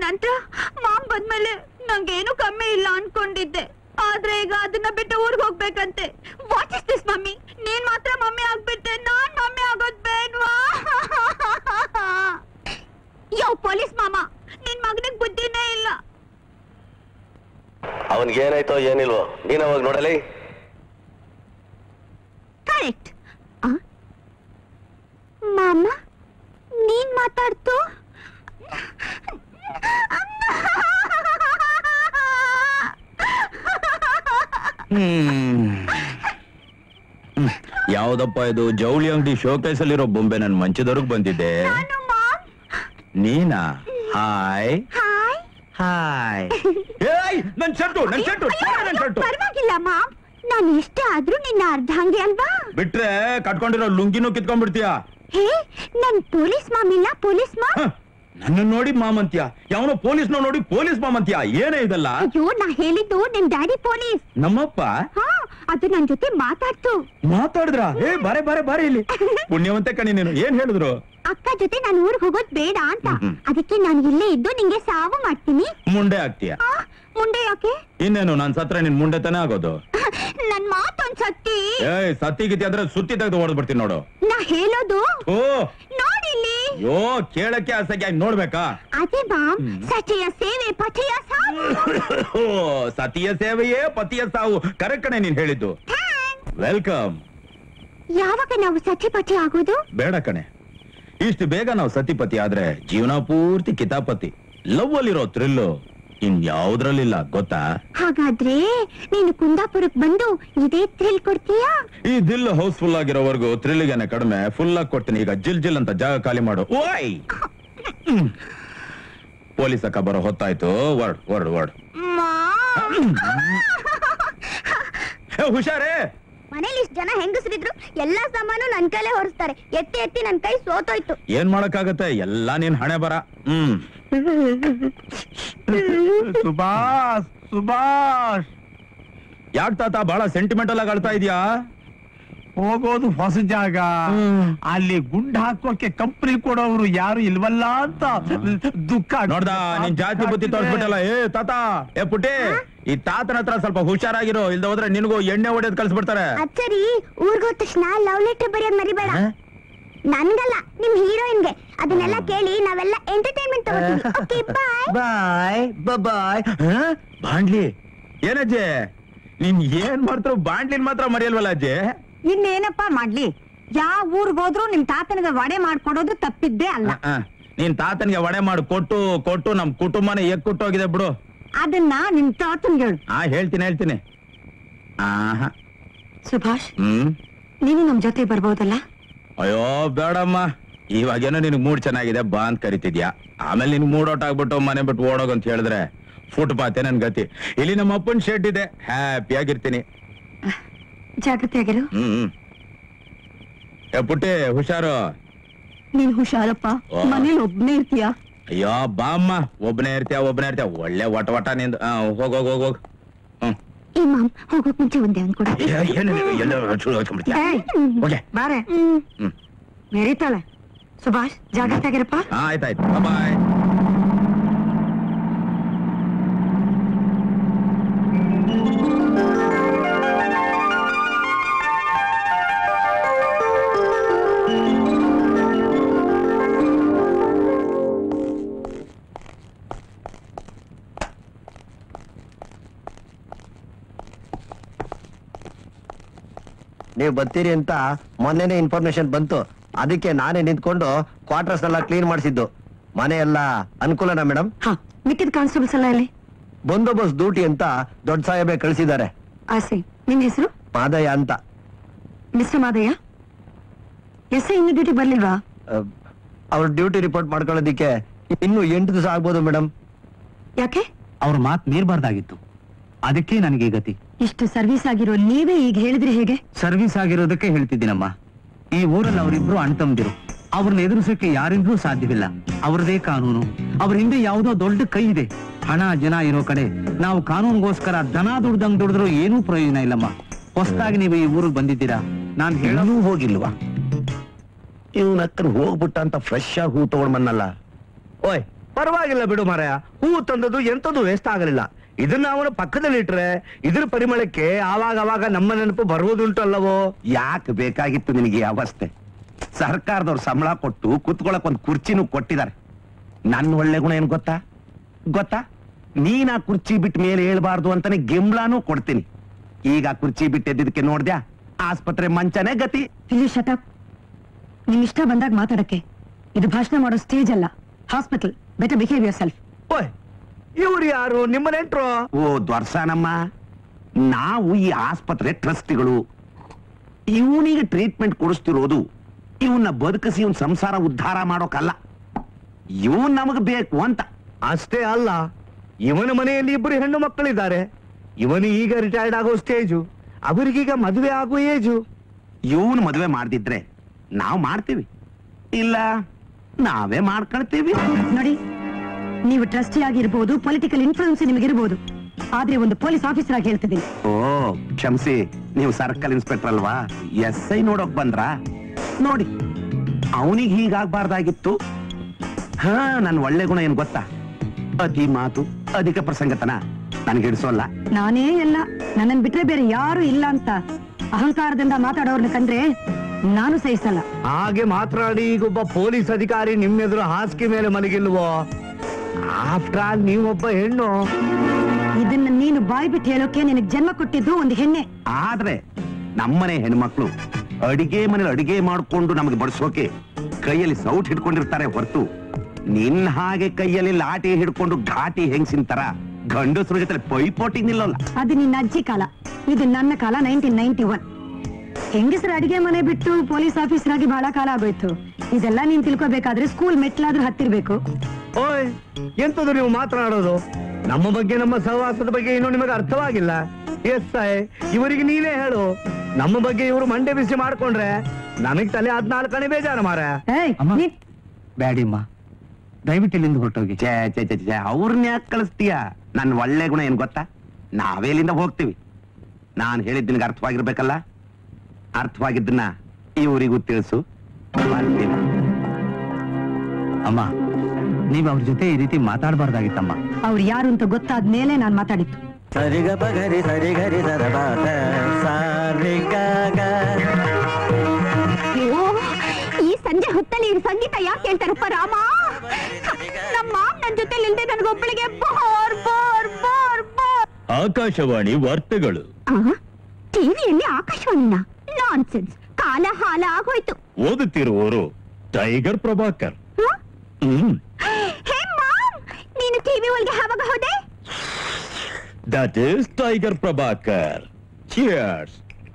ನಂತರ ಮಾಮ್ ಬಂದ್ಮೇಲೆ ನಂಗೇನು ಕಮ್ಮಿ ಇಲ್ಲ ಅನ್ಕೊಂಡಿದ್ದೆ ಆದ್ರೆ ಈಗ ಅದನ್ನ ಬಿಟ್ಟು ಊರ್ಗ್ ಹೋಗ್ಬೇಕಂತೆ ವಾಟ್ ಇಸ್ ದಿಸ್ ಮಮ್ಮಿ ನೀನ್ ಮಾತ್ರ ಮಮ್ಮಿ ಆಗ್ಬಿಟ್ಟೆ ನಾನ್ ಮಮ್ಮಿ ಆಗೋದ್ ಬೇಡ್ವಾ ಯೋ ಪೊಲೀಸ್ ಮಾಮ ನಿನ್ ಮಗನಿಗ್ ಬುದ್ಧಿನೇ ಇಲ್ಲ ಅವನ್ಗೇನಾಯ್ತೋ ಏನಿಲ್ವೋ ನೀನ್ ಅವಾಗ ನೋಡಲಿ ಕರೆಕ್ಟ್ ಮಾಮ ನೀನ್ ಮಾತಾಡ್ತು ಯಾವ್ದಪ್ಪ ಇದು ಜವಳಿ ಅಂಗಡಿ ಶೋಕೇಸ್ ಅಲ್ಲಿರೋ ಬೊಂಬೆ ನನ್ ಮಂಚದವ್ರಿಗೆ ಬಂದಿದ್ದೆ ನಾನು ಮಾಮ್ ನೀನಾ ಹಾಯ್ ಹಾಯ್ ಹಾಯ್ ಏಯ್ ನನ್ ಶರ್ಟು ನನ್ ಶರ್ಟು ನನ್ ಶರ್ಟು ಪರವಾಗಿಲ್ಲ ಮಾಮ್ ನಾನು ಎಷ್ಟೇ ಆದ್ರೂ ನಿನ್ನ ಅರ್ಧಾಂಗಿ ಅಲ್ವಾ ಬಿಟ್ರೆ ಕಟ್ಕೊಂಡಿರೋ ಲುಂಗಿನೂ ಕಿತ್ಕೊಂಡ್ಬಿಡ್ತೀಯ ಹೇ ನನ್ ಪೊಲೀಸ್ ಮಾಮ್ ಇಲ್ಲ ಪೊಲೀಸ್ ಮಾಮ್ ನನ್ನ ನೋಡಿ ಮಾಮಂತ್ಯ ಯಾವನೋ ಪೊಲೀಸ್ನ ನೋಡಿ ಪೊಲೀಸ್ ಮಾಮಂತ್ಯ ಏನೇ ಇದಲ್ಲ ಅಯ್ಯೋ ನಾ ಹೇಳಿದ್ದು ನಿಮ್ ಡ್ಯಾಡಿ ಪೊಲೀಸ್ ನಮ್ಮಪ್ಪ ಹಾ ಅದು ನನ್ ಜೊತೆ ಮಾತಾಡ್ತು ಮಾತಾಡಿದ್ರ ಏ ಬಾರೆ ಬಾರೆ ಬಾರೆ ಇಲ್ಲಿ ಪುಣ್ಯವಂತೆ ಕಣಿ ನೀನು ಏನ್ ಹೇಳಿದ್ರು ಅಕ್ಕ ಜೊತೆ ನಾನು ಊರ್ಗ್ ಹೋಗೋದ್ ಬೇಡ ಅಂತ ಹ್ಮ್, ಹ್ಮ್. ಅದಕ್ಕೆ ನಾನು ಇಲ್ಲೇ ಇದ್ದು ನಿಂಗೆ ಸಾವು ಮಾಡ್ತೀನಿ ಮುಂಡೆ ಆಗ್ತೀಯ ಆ, ಮುಂದೆ ಯಾಕೆ ಇನ್ನೇನು ನಾನ್ ಸತ್ರ ನಿನ್ ಮುಂಡೆ ತಾನೇ ಆಗೋದು ನನ್ ಮಾತೊಂದ್ ಸತ್ತಿ ಏಯ್ ಸತ್ತಿ ಗಿತ್ತಿ ಆದ್ರೆ ಸುತ್ತಿ ತೆಗೆದು ಹೊಡೆದ್ಬಿಡ್ತೀನಿ ನೋಡು ನಾ ಹೇಳೋದು ಓ ನೋಡಿಲ್ಲಿ ಯೋ ಕೇಳಕ್ಕೆ ಆಸೆಗೆ ನೋಡ್ಬೇಕಾ ಅದೇ ಮಾಮ್ ಸಚೆಯ ಸೇವೆ ಪಚೆಯ ಸಾವು ಓ ಸತಿಯ ಸೇವೆಯೇ ಪತಿಯ ಸಾವು ಕರೆಕ್ಟ್ ಕಣೆ ನೀನ್ ಹೇಳಿದ್ದು ವೆಲ್ಕಮ್ ಯಾವಾಗ ನಾವು ಸಚಿ ಪಚೆ ಆಗೋದು ಬೇಡ ಕಣೆ ಇಷ್ಟು ಬೇಗ ನಾವು ಸತಿಪತಿ ಆದ್ರೆ ಜೀವನ ಪೂರ್ತಿ ಕಿತಾಪತಿ ಲವ್ ಅಲ್ಲಿರೋ ಥ್ರಿಲ್ಲು ಇನ್ ಯಾವ್ದ್ರಲ್ಲಿಲ್ಲ ಗೊತ್ತಾ ಹಾಗಾದ್ರೆ ನೀನು ಕುಂದಾಪುರಕ್ ಬಂದು ಇದೇ ಥ್ರಿಲ್ ಕೊಡ್ತೀಯಾ ಈ ದಿಲ್ ಹೌಸ್ಫುಲ್ ಆಗಿರೋವರೆಗೂ ಥ್ರಿಲ್ಗೇನೆ ಕಡಿಮೆ ಫುಲ್ ಆಗಿ ಕೊಡ್ತೀನಿ ಈಗ ಜಿಲ್ ಜಿಲ್ ಅಂತ ಜಾಗ ಖಾಲಿ ಮಾಡು ಓಯ್ ಪೊಲೀಸ್ ಅಕ್ಕ ಬರೋ ಹೊತ್ತಾಯ್ತು ವರ್ಡ್ ವರ್ಡ್ ವರ್ಡ್ ಹುಷಾರೇ ಮನೇಲಿ ಇಷ್ಟ ಜನ ಹೆಂಗಸರಿದ್ರು ಎಲ್ಲಾ ಸಾಮಾನು ನನ್ ಕೈಲೇ ಹೊರಿಸ್ತಾರೆ ಎತ್ತಿ ಎತ್ತಿ ನನ್ ಕೈ ಸೋತೋಯ್ತು ಏನ್ ಮಾಡಕ್ಕಾಗತ್ತೆ ಎಲ್ಲಾ ನೀನ್ ಹಣೆ ಬರ ಹ್ಮ್ ಸುಭಾಷ್ ಸುಭಾಷ್ ಯಾಕ್ ತಾತ ಬಹಳ ಸೆಂಟಿಮೆಂಟಲ್ ಆಗಿ ಅಳ್ತಾ ಇದೀಯಾ ಹೋಗೋದು ಹೊಸ ಜಾಗ ಅಲ್ಲಿ ಗುಂಡ್ ಹಾಕೋಕೆ ಕಂಪ್ನಿ ಕೊಡೋರು ಯಾರು ಇಲ್ವಲ್ಲ ಅಂತ ದುಃಖ ಆಗ್ತಿದೆ. ನೋಡ್ದ ನಿನ್ ಜಾತಿ ಬುದ್ಧಿ ತೋರಿಸ್ಬಿಟ್ಟಲ್ಲ ಏ ತಾತ ಏ ಪುಟ್ಟಿ ಈ ತಾತನ ಹತ್ರ ಸ್ವಲ್ಪ ಹುಷಾರಾಗಿರೋ ಇಲ್ದ ಹೋದ್ರೆ ನಿನಗೂ ಎಣ್ಣೆ ಹೊಡೆಯೋದ್ ಕಳ್ಸ್ಬಿಡ್ತಾರೆ ಅಚ್ಚರಿ ಊರ್ಗೋದ ತಕ್ಷಣ ಲವ್ ಲೆಟರ್ ಬರೆಯೋದ್ ಮರಿಬೇಡ ನನ್ಗಲ್ಲ ನಿಮ್ ಹೀರೋಯಿನ್ಗೆ ಅದನ್ನೆಲ್ಲ ಕೇಳಿ ನಾವೆಲ್ಲ ಎಂಟರ್ಟೈನ್ಮೆಂಟ್ ತಗೋತೀವಿ ಓಕೆ ಬಾಯ್ ಬಾಯ್ ಬಾಯ್ ಬಾಂಡ್ಲಿ ಏನಜ್ಜೆ ನೀನ್ ಏನ್ ಮಾಡ್ತಾರೋ ಬಾಂಡ್ಲಿನ್ ಮಾತ್ರ ಮರೆಯಲ್ವಲ್ಲ ಅಜ್ಜೆ ಇನ್ನೇನಪ್ಪ ಮಾಡ್ಲಿ ಯಾವ ಊರ್ಗ್ ಹೋದ್ರು ನಿಮ್ ತಾತನಿಗೆ ವಡೆ ಮಾಡ್ಕೊಡೋದು ತಪ್ಪಿದ್ದೇ ಅಲ್ಲ ಆ, ನೀನ್ ತಾತನ್ಗೆ ವಡೆ ಮಾಡಿ ಕೊಟ್ಟು ಕೊಟ್ಟು ನಮ್ ಕುಟುಂಬನೇ ಎಕ್ಕುಟ್ಟೋಗಿದೆ ಬಿಡು ಅದನ್ನ ನಿಮ್ ತಾತನ್ಗೆ ಹೇಳು ಆ ಹೇಳ್ತೀನಿ ಹೇಳ್ತೀನಿ ಆಹಾ ಸುಭಾಷ್ ಹ್ಮ್ ನೀನು ನಮ್ ಜೊತೆ ಬರ್ಬೋದಲ್ಲ ಅಯ್ಯೋ ಬೇಡಮ್ಮ ಇವಾಗೇನೋ ನಿನಗ್ ಮೂಡ್ ಚೆನ್ನಾಗಿದೆ ಬಾ ಅಂತ ಕರಿತಿದ್ಯಾ ಆಮೇಲೆ ನಿನ್ ಮೂಡ್ ಔಟ್ ಆಗ್ಬಿಟ್ಟು ಮನೆ ಬಿಟ್ಟು ಓಡೋಗ ಅಂತ ಹೇಳಿದ್ರೆ ಫುಟ್ಪಾತೆ ನನ್ ಗತಿ ಇಲ್ಲಿ ನಮ್ಮ ಅಪ್ಪನ್ ಶೆಡ್ ಇದೆ ಹ್ಯಾಪಿ ಆಗಿರ್ತೀನಿ ಜಾಗ್ರತೆ ಆಗಿರು ಹ್ಮ್ ಹ್ಮ್. ಏ ಪುಟ್ಟಿ ಹುಷಾರು ನೀನ್ ಹುಷಾರಪ್ಪ ವಾ. ಮನೇಲಿ ಒಬ್ನೇ ಇರ್ತೀಯ ಅಯ್ಯೋ ಬಾಮ್ಮ ಒಬ್ಬನೇ ಇರ್ತೀಯ ಒಬ್ಬನೇ ಇರ್ತೀಯ ಒಳ್ಳೆ ವಟ ವಟ ನಿಂದ ಹೋಗ್ ಹೋಗ್ ಹೋಗ್ ಹೋಗ್ ಹ್ಮ್ ಏ ಮಾಮ್ ಹೋಗೋಕ್ ಮುಂಚೆ ಒಂದೇ ಒಂದ್ ಕೊಡು ಏ, ಏನು ಎಲ್ಲ ಚೂರು ಹೊತ್ಕೊಂಡ್ಬಿಡ್ತೀಯ? ಏಯ್, ಹೋಗೆ ಬಾರೆ ಹ್ಮ್ ಮೆರೀತಾಳೆ ಸುಭಾಷ್ ಜಾಗ್ರತೆ ಆಗಿರಪ್ಪ ಹಾ ಆಯ್ತಾಯ್ತು ಬಾಯ್ ನೀವು ಬರ್ತೀರಿ ಅಂತ ಮೊನ್ನೆನೆ ಇನ್ಫಾರ್ಮೇಶನ್ ಬಂತು ಅದಕ್ಕೆ ನಾನೇ ನಿಂತ್ಕೊಂಡು ಕ್ವಾರ್ಟರ್ಸ್ ಎಲ್ಲ ಕ್ಲೀನ್ ಮಾಡಿಸಿದ್ದು ಮನೆ ಎಲ್ಲ ಅನುಕೂಲನಾ ಮೇಡಮ್ ಹಾ ಮಿಕ್ಕಿದ ಕಾನ್ಸ್ಟೇಬಲ್ಸ್ ಎಲ್ಲ ಇಲ್ಲಿ ಬಂದೋಬಸ್ತ್ ಡ್ಯೂಟಿ ಅಂತ ದೊಡ್ಡ ಸಾಹೇಬೆ ಕಳಿಸಿದ್ದಾರೆ ಆಸೆ ನಿನ್ ಹೆಸರು ಮಾದಯ್ಯ ಅಂತ ಮಿಸ್ಟರ್ ಮಾದಯ್ಯ ಎಸ್ ಐ ಇನ್ನು ಡ್ಯೂಟಿ ಬರ್ಲಿಲ್ವಾ ಅವ್ರ ಡ್ಯೂಟಿ ರಿಪೋರ್ಟ್ ಮಾಡ್ಕೊಳ್ಳೋದಿಕ್ಕೆ ಇನ್ನು ಎಂಟು ದಿವಸ ಆಗ್ಬೋದು ಮೇಡಮ್ ಯಾಕೆ ಅವ್ರ ಮಾತ್ ಮೀರ್ಬಾರ್ದಾಗಿತ್ತು ಅದಕ್ಕೆ ನನಗೆ ಈ ಗತಿ ಇಷ್ಟು ಸರ್ವಿಸ್ ಆಗಿರೋ ನೀವೇ ಈಗ ಹೇಳಿದ್ರೆ ಹೇಗೆ ಸರ್ವಿಸ್ ಆಗಿರೋದಕ್ಕೆ ಹೇಳ್ತಿದ್ದೀನಮ್ಮ ಈ ಊರಲ್ಲಿ ಅವರಿಬ್ರು ಅಣ್ತಂದಿರು ಅವ್ರನ್ನ ಎದುರಿಸೋಕೆ ಯಾರಿಂದಲೂ ಸಾಧ್ಯವಿಲ್ಲ ಅವ್ರದೇ ಕಾನೂನು ಅವ್ರ ಹಿಂದೆ ಯಾವುದೋ ದೊಡ್ಡ ಕೈ ಇದೆ ಹಣ ಜನ ಇರೋ ಕಡೆ ನಾವು ಕಾನೂನಿಗೋಸ್ಕರ ದನ ದುಡ್ದಂಗ್ ದುಡಿದ್ರು ಏನೂ ಪ್ರಯೋಜನ ಇಲ್ಲಮ್ಮ ಹೊಸದಾಗಿ ನೀವು ಈ ಊರಿಗೆ ಬಂದಿದ್ದೀರಾ ನಾನ್ ಹೇಳೋ ಇನ್ನೂ ಹೋಗಿಲ್ವಾ ಇವನ ಹತ್ರ ಹೋಗ್ಬಿಟ್ಟ ಅಂತ ಫ್ರೆಶ್ ಆಗಿ ಹೂ ತಗೊಂಡ್ ಬಂದಲ್ಲ ಓಯ್ ಪರವಾಗಿಲ್ಲ ಬಿಡು ಮಾರಾಯ ಹೂ ತಂದದ್ದು ಎಂತದು ವೇಸ್ಟ್ ಆಗಲಿಲ್ಲ ಇದನ್ನ ಅವನ ಪಕ್ಕದಲ್ಲಿ ಇಟ್ರೆ ಇದ್ರ ಪರಿಮಳಕ್ಕೆ ಆವಾಗ ಆವಾಗ ನಮ್ಮ ನೆನಪು ಬರುವುದುಂಟಲ್ಲವೋ ಯಾಕೆ ಬೇಕಾಗಿತ್ತು ನಿನಗೆ ಈ ಅವಸ್ಥೆ ಸರ್ಕಾರದವ್ರು ಸಂಬಳ ಕೊಟ್ಟು ಕುತ್ಕೊಳಕ್ ಒಂದು ಕುರ್ಚಿನೂ ಕೊಟ್ಟಿದ್ದಾರೆ ನನ್ನ ಒಳ್ಳೆ ಗುಣ ಏನ್ ಗೊತ್ತಾ ಗೊತ್ತಾ ನೀನ್ ಆ ಕುರ್ಚಿ ಬಿಟ್ಟ ಮೇಲೆ ಹೇಳ್ಬಾರ್ದು ಅಂತಾನೆ ಗಿಂಬ್ಲಾನು ಕೊಡ್ತೀನಿ ಈಗ ಆ ಕುರ್ಚಿ ಬಿಟ್ಟು ಎದ್ದಿದ್ದಕ್ಕೆ ನೋಡ್ದ್ಯಾ ಆಸ್ಪತ್ರೆ ಮಂಚನೇ ಗತಿ ಇಲ್ಲಿ ಶಟಪ್ ನಿಮ್ ಇಷ್ಟ ಬಂದಾಗ ಮಾತಾಡಕ್ಕೆ ಇದು ಭಾಷಣ ಮಾಡೋ ಸ್ಟೇಜ್ ಅಲ್ಲ hospital better behave yourself ಓಯ್ ಇವ್ರು ಯಾರು ನಿಮ್ಮ ನೆಂಟ್ರು ಓ ದ್ವರ್ಸಾನಮ್ಮ ನಾವು ಈ ಆಸ್ಪತ್ರೆ ಟ್ರಸ್ಟಿಗಳು ಇವನಿಗೆ ಟ್ರೀಟ್ಮೆಂಟ್ ಕೊಡಿಸ್ತಿರೋದು ಇವನ್ನ ಬದುಕಿಸಿ ಇವನ್ ಸಂಸಾರ ಉದ್ಧಾರ ಮಾಡೋಕಲ್ಲ ಇವನ್ ನಮಗ್ ಬೇಕು ಅಂತ ಅಷ್ಟೇ ಅಲ್ಲ ಇವನ ಮನೆಯಲ್ಲಿ ಇಬ್ಬರು ಹೆಣ್ಣು ಮಕ್ಕಳಿದ್ದಾರೆ ಇವನು ಈಗ ರಿಟೈರ್ಡ್ ಆಗೋ ಸ್ಟೇಜು ಅವರಿಗೀಗ ಮದುವೆ ಆಗೋ ಏಜು ಇವನ್ ಮದುವೆ ಮಾಡ್ದಿದ್ರೆ ನಾವು ಮಾಡ್ತೀವಿ ಇಲ್ಲ ನಾವೇ ಮಾಡ್ಕೊಳ್ತೀವಿ ನೋಡಿ ನೀವು ಟ್ರಸ್ಟಿ ಆಗಿರ್ಬೋದು ಪೊಲಿಟಿಕಲ್ ಇನ್ಫ್ಲೂಯೆನ್ಸ್ ನಿಮಗಿರ್ಬೋದು ಆದ್ರೆ ಒಂದು ಪೊಲೀಸ್ ಆಫೀಸರ್ ಆಗಿ ಹೇಳ್ತಿದ್ದೀನಿ ಓ ಕ್ಷಮಿಸಿ ನೀವು ಸರ್ಕಲ್ ಇನ್ಸ್ಪೆಕ್ಟರ್ ಅಲ್ವಾ ಎಸ್ ಐ ನೋಡೋಕ್ ಬಂದ್ರಾ ನೋಡಿ ಅವನಿಗೆ ಹೀಗಾಗ್ಬಾರ್ದಾಗಿತ್ತು ಹಾ ನನ್ ಒಳ್ಳೆ ಗುಣ ಏನ್ ಗೊತ್ತಾ ಅತಿ ಮಾತು ಅಧಿಕ ಪ್ರಸಂಗತನ ನನ್ಗೆ ಹಿಡಿಸೋಲ್ಲ ನಾನೇ ಎಲ್ಲ ನನ್ನನ್ ಬಿಟ್ರೆ ಬೇರೆ ಯಾರು ಇಲ್ಲ ಅಂತ ಅಹಂಕಾರದಿಂದ ಮಾತಾಡೋರ್ನ ಕಂಡ್ರೆ ನಾನು ಸಹಿಸಲ್ಲ ಹಾಗೆ ಮಾತನಾಡಿ ಈಗೊಬ್ಬ ಪೊಲೀಸ್ ಅಧಿಕಾರಿ ನಿಮ್ಮೆದುರು ಹಾಸಿಗೆ ಮೇಲೆ ಮಲಗಿಲ್ವೋ ಆಫ್ಟರ್ ಆಲ್ ನೀವೊಬ್ಬ ಹೆಣ್ಣು ಇದನ್ನ ನೀನು ಬಾಯ್ ಬಿಟ್ಟು ಹೇಳೋಕೆ ನಿನಗೆ ಜನ್ಮ ಕೊಟ್ಟಿದ್ದು ಒಂದು ಹೆಣ್ಣೆ ಆದ್ರೆ ನಮ್ಮನೆ ಹೆಣ್ಮಕ್ಳು ಅಡಿಗೆ ಮನೇಲಿ ಅಡಿಗೆ ಮಾಡ್ಕೊಂಡು ನಮಗೆ ಬಡಿಸೋಕೆ ಕೈಯಲ್ಲಿ ಸೌಟ್ ಹಿಡ್ಕೊಂಡಿರ್ತಾರೆ ಹೊರತು ನಿನ್ ಹಾಗೆ ಕೈಯಲ್ಲಿ ಲಾಟಿ ಹಿಡ್ಕೊಂಡು ಘಾಟಿ ಹೆಂಗ್ಸಿನ ತರ ಗಂಡಸ್ರ ಜೊತೆ ಪೈಪೋಟಿ ನಿಲ್ಲಲ್ಲ ಅದು ನಿನ್ನ ಅಜ್ಜಿ ಕಾಲ ಇದು ನನ್ನ ಕಾಲ ನೈನ್ಟೀನ್ ನೈನ್ಟಿ ಒನ್ ಹೆಂಗಸರ ಅಡಿಗೆ ಮನೆ ಬಿಟ್ಟು ಪೊಲೀಸ್ ಆಫೀಸರ್ ಆಗಿ ಬಹಳ ಕಾಲ ಆಗೋಯ್ತು ಇದೆಲ್ಲ ನೀನ್ ತಿಳ್ಕೊಬೇಕಾದ್ರೆ ಸ್ಕೂಲ್ ಮೆಟ್ಲಾದ್ರೂ ಹತ್ತಿರ್ಬೇಕು ಓಯ್ ಎಂತದು ನೀವು ಮಾತನಾಡೋದು ನಮ್ಮ ಬಗ್ಗೆ ನಮ್ಮ ಸಹವಾಸದ ಬಗ್ಗೆ ಇನ್ನೂ ನಿಮಗೆ ಅರ್ಥವಾಗಿಲ್ಲ ಎಸ್ ಐ ಇವರಿಗೆ ನೀನೇ ಹೇಳು ನಮ್ಮ ಬಗ್ಗೆ ಇವರು ಮಂಡೆ ಬಿಸಿ ಮಾಡ್ಕೊಂಡ್ರೆ ನನಗ್ ತಲೆ ಹದ್ನಾಲ್ಕನೇ ಬೇಜಾರು ಮಾರ ಏಯ್, ಅಮ್ಮ. ನೀನ್- ಬ್ಯಾಡಿಮ್ಮ ದಯವಿಟ್ಟು ಇಲ್ಲಿಂದ ಹೊರಟೋಗಿ ಛೇ ಛೇ ಛೇ ಛೇ ಅವ್ರನ್ನ ಯಾಕೆ ಕಳಿಸ್ತೀಯ ನನ್ ಒಳ್ಳೆ ಗುಣ ಏನ್ ಗೊತ್ತಾ ನಾವೇ ಇಲ್ಲಿಂದ ಹೋಗ್ತೀವಿ ನಾನ್ ಹೇಳಿದ್ ನಿನಗೆ ಅರ್ಥವಾಗಿರ್ಬೇಕಲ್ಲ ಅರ್ಥವಾಗಿದ್ದನ್ನ ಇವರಿಗೂ ತಿಳಿಸು ಬರ್ತೀನಿ ಅಮ್ಮ ನೀವ್ ಅವ್ರ ಜೊತೆ ಈ ರೀತಿ ಮಾತಾಡಬಾರ್ದಾಗಿತ್ತಮ್ಮ ಅವ್ರು ಯಾರು ಅಂತ ಗೊತ್ತಾದ್ಮೇಲೆ ನಾನ್ ಮಾತಾಡಿತ್ತು ಸರಿಗ ಪಗರಿ ಸರಿಗರಿ ಸರಬಾತ ಸಾರಿಗಾಗ ಅಯ್ಯೋ, ಈ ಸಂಜೆ ಹೊತ್ತಲ್ಲಿ ಈ ಸಂಗೀತ ಯಾಕೆ ಹೇಳ್ತಾರಪ್ಪ ರಾಮ ನಮ್ಮ ಮಾಮ್ ನನ್ ಜೊತೆ ಇಲ್ದೆ ನನ್ಗೊಬ್ಬಳಿಗೆ bore bore bore bore Akashvani ವಾರ್ತೆಗಳು ಟಿವಿಯಲ್ಲಿ ಆಕಾಶವಾಣಿನ ನಾನ್ಸೆನ್ಸ್ ಕಾಲ ಹಾಲ ಆಗೋಯ್ತು ಓದುತ್ತಿರುವವರು ಟೈಗರ್ ಪ್ರಭಾಕರ್ ಹ? ಹ್ಮ್ ಹೇ ಮಾಮ್ ನೀನು ಟಿವಿ ಒಳಗೆ ಯಾವಾಗ ಹೋದೆ that is Tiger Prabhakar cheers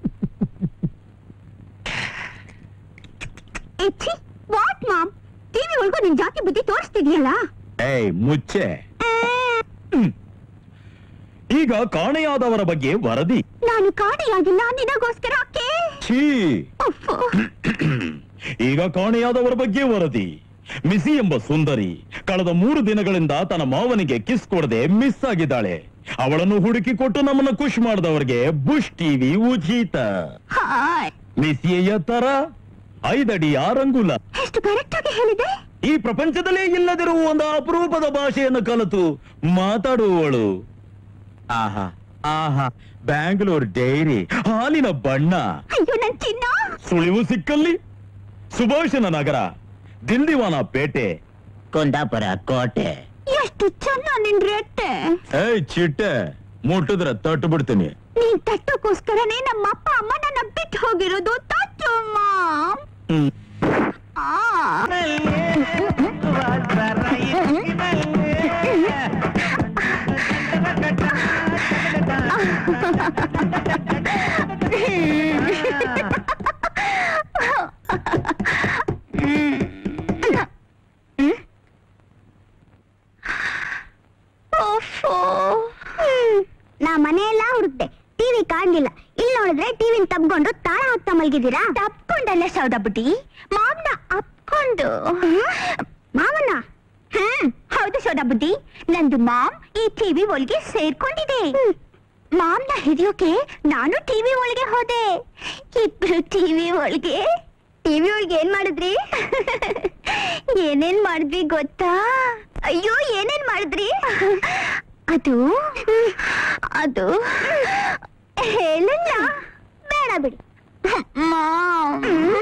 ಎಚ್ಚಿ ವಾಟ್ ಮಾಮ್ ಟಿವಿ ಒಳಗೂ ನಿನ್ ಜಾತಿ ಬುದ್ಧಿ ತೋರಿಸ್ತಿದ್ಯಲ್ಲ ಏಯ್ ಮುಚ್ಚೆ ಹ್ಮ್. ಈಗ ಕಾಣೆಯಾದವರ ಬಗ್ಗೆ ವರದಿ ನಾನು ಕಾಣೆಯಾಗಿಲ್ಲ ನಿನಗೋಸ್ಕರ ಕೆ ಛೀ ಉಫ್ಫು. ಈಗ ಕಾಣೆಯಾದವರ ಬಗ್ಗೆ ವರದಿ ಮಿಸಿ ಎಂಬ ಸುಂದರಿ ಕಳೆದ ಮೂರು ದಿನಗಳಿಂದ ತನ್ನ ಮಾವನಿಗೆ ಕಿಸ್ ಕೊಡದೆ ಮಿಸ್ ಆಗಿದ್ದಾಳೆ ಅವಳನ್ನು ಹುಡುಕಿ ಕೊಟ್ಟು ನಮ್ಮನ್ನ ಖುಷ್ ಮಾಡಿದವರಿಗೆ ಬುಷ್ ಟಿವಿ ಉಚಿತ ಹಾಯ್ ಮಿಸಿಯ ತರ ಐದಡಿ ಆರಂಗುಲ ಎಷ್ಟು ಕರೆಕ್ಟ್ ಆಗಿ ಹೇಳಿದೆ ಈ ಪ್ರಪಂಚದಲ್ಲೇ ಇಲ್ಲದಿರುವ ಒಂದು ಅಪರೂಪದ ಭಾಷೆಯನ್ನು ಕಲಿತು ಮಾತಾಡುವವಳು ಆಹಾ ಆಹಾ ಬ್ಯಾಂಗ್ಳೂರ್ ಡೈರಿ ಹಾಲಿನ ಬಣ್ಣ ಅಯ್ಯೋ ನನ್ ಚಿನ್ನ ಸುಳಿವು ಸಿಕ್ಕಲ್ಲಿ ಸುಭಾಷನ ನಗರ ದಿಂಡಿವಾನ ಪೇಟೆ ಕುಂದಾಪುರ ಕೋಟೆ ಎಷ್ಟು ಚೆನ್ನ ನಿನ್ ರೆಟ್ಟೆ ಏಯ್ ಚಿಟ್ಟೆ ಮುಟ್ಟಿದ್ರೆ ತಟ್ಟು ಬಿಡ್ತೀನಿ ನೀನ್ ತಟ್ಟಕ್ಕೋಸ್ಕರನೇ ನಮ್ಮ ಅಪ್ಪ ಅಮ್ಮ ನನ್ನ ಬಿಟ್ಟು ಹೋಗಿರೋದು ತಟ್ಟು ಮಾಮ್ ಹ್ಮ್. ಆ. ಓಫೋ. ಹ್ಮ್. ನಾ ಮನೆಯೆಲ್ಲ ಹುಡುಕ್ತೆ ಟಿವಿ ಕಾಣ್ಲಿಲ್ಲ ಇಲ್ಲಿ ನೋಡಿದ್ರೆ ಟಿವಿನ ತಬ್ಕೊಂಡು ತಾಳ ಹಾಕ್ತಾ ಮಲ್ಗಿದ್ದೀರಾ ತಪ್ಕೊಂಡಲ್ಲ ಸೌದ ಬುಟ್ಟಿ ಮಾವನ ಅಪ್ಕೊಂಡು ಮಾವನ ಹ್ಮ್ ಹೌದು ಸೌದ ಬುದ್ಧಿ ನಂದು ಮಾಮ್ ಈ ಟಿವಿ ಒಳಗೆ ಸೇರ್ಕೊಂಡಿದೆ ಮಾಮ್ನ ಹಿಡಿಯೋಕೆ ನಾನು ಟಿವಿ ಒಳಗೆ ಹೋದೆ ಇಬ್ರು ಟಿವಿ ಒಳಗೆ ಟಿವಿ ಒಳಗೆ ಏನ್ ಮಾಡಿದ್ರಿ ಏನೇನ್ ಮಾಡಿದ್ವಿ ಗೊತ್ತಾ ಅಯ್ಯೋ ಏನೇನ್ ಮಾಡಿದ್ರಿ ಅದು ಅದು ಹೇಳಲ್ಲ ಬೇಡ ಬಿಡಿ ಮಾಮ್